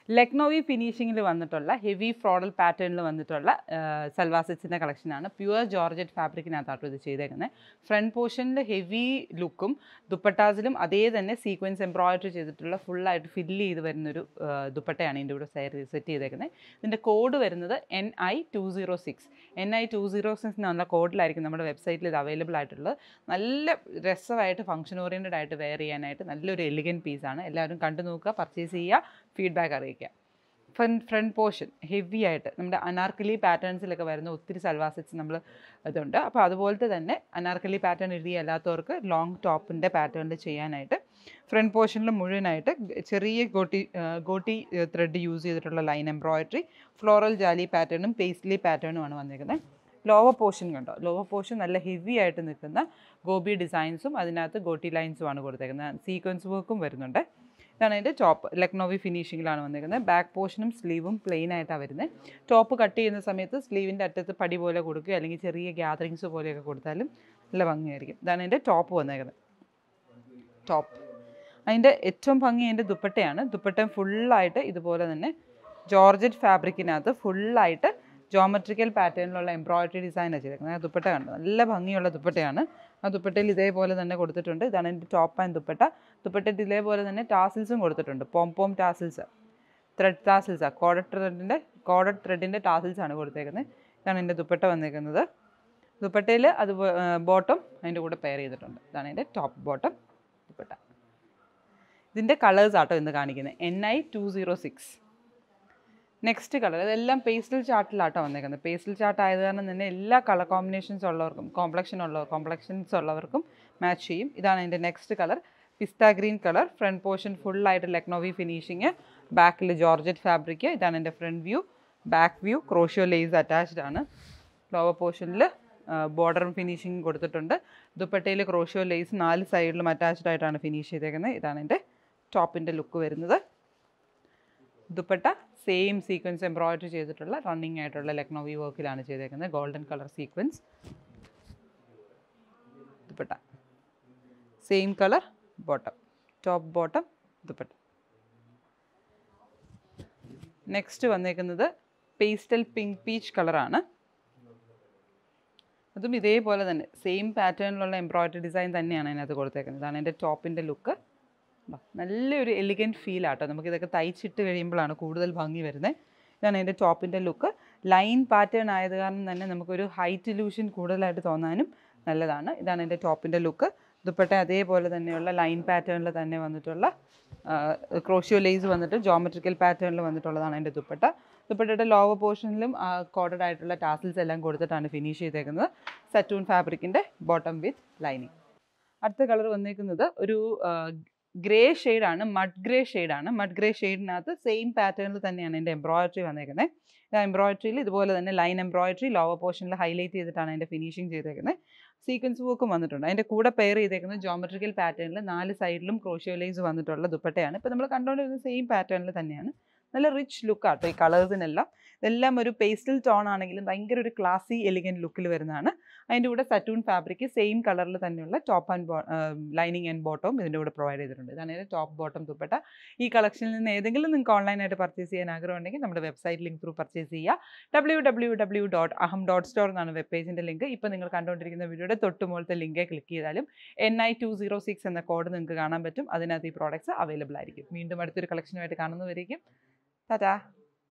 ലക്നോവി ഫിനിഷിങ്ങിൽ വന്നിട്ടുള്ള ഹെവി ഫ്രോഡൽ പാറ്റേണിൽ വന്നിട്ടുള്ള സൽവാർ സെറ്റ്സിൻ്റെ കളക്ഷനാണ് പ്യുവർ ജോർജറ്റ് ഫാബ്രിക്കിനകത്താട്ടോ ഇത് ചെയ്തേക്കുന്നത് ഫ്രണ്ട് പോർഷനിൽ ഹെവി ലുക്കും ദുപ്പട്ടാസിലും അതേ തന്നെ സീക്വൻസ് എംബ്രോയിഡറി ചെയ്തിട്ടുള്ള ഫുള്ളായിട്ട് ഫില്ല് ചെയ്ത് വരുന്നൊരു ആ, ദുപ്പട്ടയാണ് ഇതിൻ്റെ കൂടെ സെറ്റ് ചെയ്തേക്കുന്നത് ഇതിൻ്റെ കോഡ് വരുന്നത് N I two zero six N I two zero six എന്നുള്ള കോഡിലായിരിക്കും നമ്മുടെ വെബ്സൈറ്റിൽ ഇത് അവൈലബിൾ ആയിട്ടുള്ളത് നല്ല രസമായിട്ട് ഫംഗ്ഷൻ ഓറിയൻറ്റഡ് ആയിട്ട് വെയർ ചെയ്യാനായിട്ട് നല്ലൊരു എലിഗൻറ്റ് പീസാണ് എല്ലാവരും കണ്ടു നോക്കുക പർച്ചേസ് ചെയ്യുക ഫീഡ്ബാക്ക് അറിയിക്കുക ഫ്രണ്ട് ഫ്രണ്ട് പോർഷൻ ഹെവി ആയിട്ട് നമ്മുടെ അനാർക്കലി പാറ്റേൺസിലൊക്കെ വരുന്ന ഒത്തിരി സൽവാർ സെറ്റ്സ് നമ്മൾ ഇതുണ്ട് അപ്പോൾ അതുപോലത്തെ തന്നെ അനാർക്കലി പാറ്റേൺ എഴുതി അല്ലാത്തവർക്ക് ലോങ് ടോപ്പിൻ്റെ പാറ്റേണിൽ ചെയ്യാനായിട്ട് ഫ്രണ്ട് പോർഷനിൽ മുഴുവനായിട്ട് ചെറിയ ഗോട്ടി ആ, ഗോട്ടി ത്രെഡ് യൂസ് ചെയ്തിട്ടുള്ള ലൈൻ എംബ്രോയിഡറി ഫ്ലോറൽ ജാലി പാറ്റേണും പേസ്ലി പാറ്റേണുമാണ് വന്നിരിക്കുന്നത് ലോവർ പോർഷൻ കണ്ടോ ലോവർ പോർഷൻ നല്ല ഹെവി ആയിട്ട് നിൽക്കുന്ന ഗോപി ഡിസൈൻസും അതിനകത്ത് ഗോട്ടി ലൈൻസുമാണ് കൊടുത്തേക്കുന്നത് സീക്വൻസ് വർക്കും വരുന്നുണ്ട് ഇതാണ് അതിൻ്റെ ടോപ്പ് ലക്നോവി ഫിനിഷിങ്ങിലാണ് വന്നിരിക്കുന്നത് ബാക്ക് പോർഷനും സ്ലീവും പ്ലെയിൻ ആയിട്ടാണ് വരുന്നത് ടോപ്പ് കട്ട് ചെയ്യുന്ന സമയത്ത് സ്ലീവിൻ്റെ അറ്റത്ത് പടി പോലെ കൊടുക്കുക അല്ലെങ്കിൽ ചെറിയ ഗ്യാതറിങ്സ് പോലെയൊക്കെ കൊടുത്താലും നല്ല ഭംഗിയായിരിക്കും ഇതാണ് അതിൻ്റെ ടോപ്പ് വന്നേക്കുന്നത് ടോപ്പ് അതിൻ്റെ ഏറ്റവും ഭംഗി അതിൻ്റെ ദുപ്പട്ടയാണ് ദുപ്പട്ട ഫുള്ളായിട്ട് ഇതുപോലെ തന്നെ ജോർജറ്റ് ഫാബ്രിക്കിനകത്ത് ഫുള്ളായിട്ട് ജോമെട്രിക്കൽ പാറ്റേണിലുള്ള എംബ്രോയിഡറി ഡിസൈനാണ് ചെയ്തേക്കുന്നത് ആ ദുപ്പട്ട കണ്ടു നല്ല ഭംഗിയുള്ള ദുപ്പട്ടയാണ് ആ ദുപ്പട്ടയിൽ ഇതേപോലെ തന്നെ കൊടുത്തിട്ടുണ്ട് ഇതാണ് എൻ്റെ ടോപ്പ് ആൻഡ് ദുപ്പട്ട ദുപ്പട്ടയിൽ ഇതേപോലെ തന്നെ ടാസിൽസും കൊടുത്തിട്ടുണ്ട് പോം പോം ടാസിൽസ് ത്രെഡ് ടാസിൽസാണ് കോഡഡ് ത്രെഡിൻ്റെ കോഡഡ് ത്രെഡിൻ്റെ ടാസിൽസ് ആണ് കൊടുത്തേക്കുന്നത് ഇതാണ് എൻ്റെ ദുപ്പട്ട വന്നേക്കുന്നത് ദുപ്പട്ടയിൽ അത് ബോട്ടം അതിൻ്റെ കൂടെ പെയർ ചെയ്തിട്ടുണ്ട് ഇതാണ് എൻ്റെ ടോപ്പ് ബോട്ടം ദുപ്പട്ട ഇതിൻ്റെ കളേഴ്സ് ആട്ടോ ഇന്ന് കാണിക്കുന്നത് N I two zero six next colour ഇതെല്ലാം പേസ്റ്റൽ ചാർട്ടിലാട്ടോ വന്നേക്കുന്നത് പേസ്റ്റൽ ചാർട്ട് ആയത് കാരണം തന്നെ എല്ലാ കളർ കോമ്പിനേഷൻസ് ഉള്ളവർക്കും കോംപ്ലക്ഷൻ ഉള്ള കോംപ്ലക്ഷൻസ് ഉള്ളവർക്കും മാച്ച് ചെയ്യും ഇതാണ് എൻ്റെ next colour pista green colour front portion ഫുള്ളായിട്ട് ലക്നോവി ഫിനിഷിങ് ബാക്കിൽ ജോർജറ്റ് ഫാബ്രിക് ഇതാണ് എൻ്റെ front view back view crochet lace attached ആണ് ലോവർ പോർഷനിൽ ബോർഡറും ഫിനിഷിങ് കൊടുത്തിട്ടുണ്ട് ദുപ്പട്ടയിൽ ക്രോഷ്യോ ലേസ് നാല് സൈഡിലും അറ്റാച്ച്ഡ് ആയിട്ടാണ് ഫിനിഷ് ചെയ്തേക്കുന്നത് ഇതാണ് എൻ്റെ ടോപ്പിൻ്റെ ലുക്ക് വരുന്നത് ദുപ്പട്ട സെയിം സീക്വൻസ് എംബ്രോയിഡറി ചെയ്തിട്ടുള്ള റണ്ണിങ് ആയിട്ടുള്ള ലക്നോവി വർക്കിലാണ് ചെയ്തേക്കുന്നത് golden colour sequence dupatta same colour bottom top bottom dupatta next വന്നേക്കുന്നത് പേസ്റ്റൽ പിങ്ക് പീച്ച് കളറാണ് അതും ഇതേപോലെ തന്നെ സെയിം പാറ്റേണിലുള്ള എംബ്രോയിഡറി ഡിസൈൻ തന്നെയാണ് അതിനകത്ത് കൊടുത്തേക്കുന്നത് ഇതാണ് എൻ്റെ ടോപ്പിൻ്റെ ലുക്ക് നല്ലൊരു എലിഗൻറ്റ് ഫീൽ ആട്ടോ നമുക്കിതൊക്കെ തയ്ച്ചിട്ട് കഴിയുമ്പോഴാണ് കൂടുതൽ ഭംഗി വരുന്നത് ഇതാണ് എൻ്റെ ടോപ്പിൻ്റെ ലുക്ക് ലൈൻ പാറ്റേൺ ആയത് കാരണം തന്നെ നമുക്കൊരു ഹൈറ്റ് ഇലൂഷൻ കൂടുതലായിട്ട് തോന്നാനും നല്ലതാണ് ഇതാണ് എൻ്റെ ടോപ്പിൻ്റെ ലുക്ക് ദുപ്പട്ട അതേപോലെ തന്നെയുള്ള ലൈൻ പാറ്റേണിൽ തന്നെ വന്നിട്ടുള്ള ക്രോഷ്യോ ലേസ് വന്നിട്ട് ജോമെട്രിക്കൽ പാറ്റേണിൽ വന്നിട്ടുള്ളതാണ് എൻ്റെ ദുപ്പട്ട ദുപ്പട്ടയുടെ ലോവർ പോർഷനിലും കോഡഡ് ആയിട്ടുള്ള ടാസിൽസ് എല്ലാം കൊടുത്തിട്ടാണ് ഫിനിഷ് ചെയ്തേക്കുന്നത് സറ്റൂൺ ഫാബ്രിക്കിൻ്റെ ബോട്ടം വിത്ത് ലൈനിങ് അടുത്ത കളർ വന്നേക്കുന്നത് ഒരു ഗ്രേ ഷെയ്ഡാണ് മഡ് ഗ്രേ ഷെയ്ഡാണ് മഡ് ഗ്രേ ഷെയ്ഡിനകത്ത് സെയിം പാറ്റേണിൽ തന്നെയാണ് എൻ്റെ എംബ്രോയിഡറി വന്നേക്കുന്നത് ആ എംബ്രോയിഡറിയിൽ ഇതുപോലെ തന്നെ ലൈൻ എംബ്രോയിഡറി ലോവർ പോർഷനിൽ ഹൈലൈറ്റ് ചെയ്തിട്ടാണ് അതിൻ്റെ ഫിനിഷിങ് ചെയ്തേക്കുന്നത് സീക്വൻസ് വർക്കും വന്നിട്ടുണ്ട് അതിൻ്റെ കൂടെ പെയർ ചെയ്തേക്കുന്നത് ജോമെട്രിക്കൽ പാറ്റേണിൽ നാല് സൈഡിലും ക്രോഷ്യോലൈസ് വന്നിട്ടുള്ള ദുപ്പട്ടയാണ് ഇപ്പോൾ നമ്മൾ കണ്ടുകൊണ്ടിരുന്ന സെയിം പാറ്റേണിൽ തന്നെയാണ് നല്ല റിച്ച് ലുക്കാട്ടോ ഈ കളേഴ്സിനെല്ലാം ഇതെല്ലാം ഒരു പേസ്റ്റൽ ടോൺ ആണെങ്കിലും ഭയങ്കര ഒരു ക്ലാസി എലിഗൻറ്റ് ലുക്കിൽ വരുന്നതാണ് അതിൻ്റെ കൂടെ സറ്റൂൺ ഫാബ്രിക് സെയിം കളറിൽ തന്നെയുള്ള ടോപ്പ് ആൻഡ് ബോ ലൈനിങ് ആൻഡ് ബോട്ടവും ഇതിൻ്റെ കൂടെ പ്രൊവൈഡ് ചെയ്തിട്ടുണ്ട് ഇതാണ് ഇതിൻ്റെ ടോപ്പ് ബോട്ടം ദുപ്പട്ട ഈ കളക്ഷനിൽ നിന്ന് ഏതെങ്കിലും നിങ്ങൾക്ക് ഓൺലൈനായിട്ട് പർച്ചേസ് ചെയ്യാൻ ആഗ്രഹമുണ്ടെങ്കിൽ നമ്മുടെ വെബ്സൈറ്റ് ലിങ്ക് ത്രൂ പർച്ചേസ് ചെയ്യുക W W W dot Aham dot store എന്നാണ് വെബ് പേജിൻ്റെ ലിങ്ക് ഇപ്പോൾ നിങ്ങൾ കണ്ടുകൊണ്ടിരിക്കുന്ന വീഡിയോയുടെ തൊട്ടുമുകളത്തെ ലിങ്കെ ക്ലിക്ക് ചെയ്താലും N I two zero six എന്ന കോഡ് നിങ്ങൾക്ക് കാണാൻ പറ്റും അതിനകത്ത് ഈ പ്രോഡക്റ്റ്സ് അവൈലബിൾ ആയിരിക്കും വീണ്ടും അടുത്തൊരു കളക്ഷനുമായിട്ട് കാണുന്നവരേക്കും ടാറ്റാ